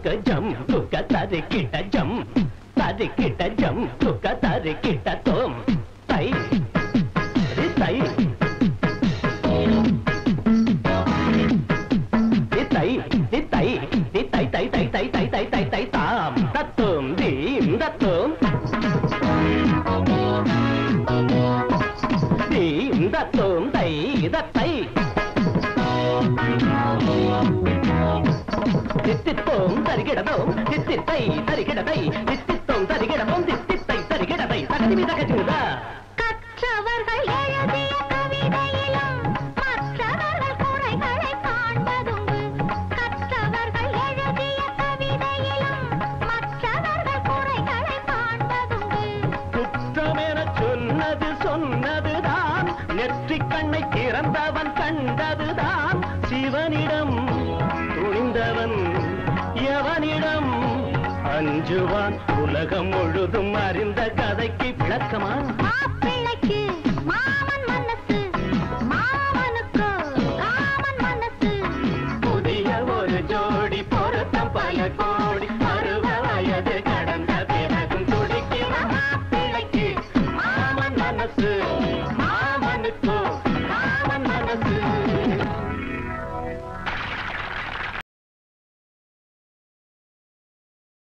துக்க ஜம் துக்க தரு கிட்ட ஜம் தரு கிட்ட ஜம் துக்க தரு கிட்ட தோம் தை ரி தை ரி தை ரி தை ரி தை தை தை தை தை தை தை தை தாம் தத்தும் தீம் தத்தும் தீம் தத்தும் தை தத்தை தித்தித்தோம் தருகிடதோம் தித்தித்தை தருகிடதை தித்தித்தோம் தருகிடதோம் தித்தித்தை தருகிடதை தகதிமி தகதிமிதா கற்றவர்கள் எழுதிய கவிதையிலும் மற்றவர்கள் குறைகளை காண்பதுண்டு கற்றவர்கள் எழுதிய கவிதையிலும் மற்றவர்கள் குறைகளை காண்பதுண்டு குற்றமென சொன்னது சொன்னதுதான் நெற்றிக் கண்ணை திறந்தவன் கண்டதுதான் சிவனிடம் துணிந்தவன் எவனிடம் அஞ்சுவான் உலகம் முழுதும் அறிந்த கதைக்கு விளக்கமா மாப்பிள்ளை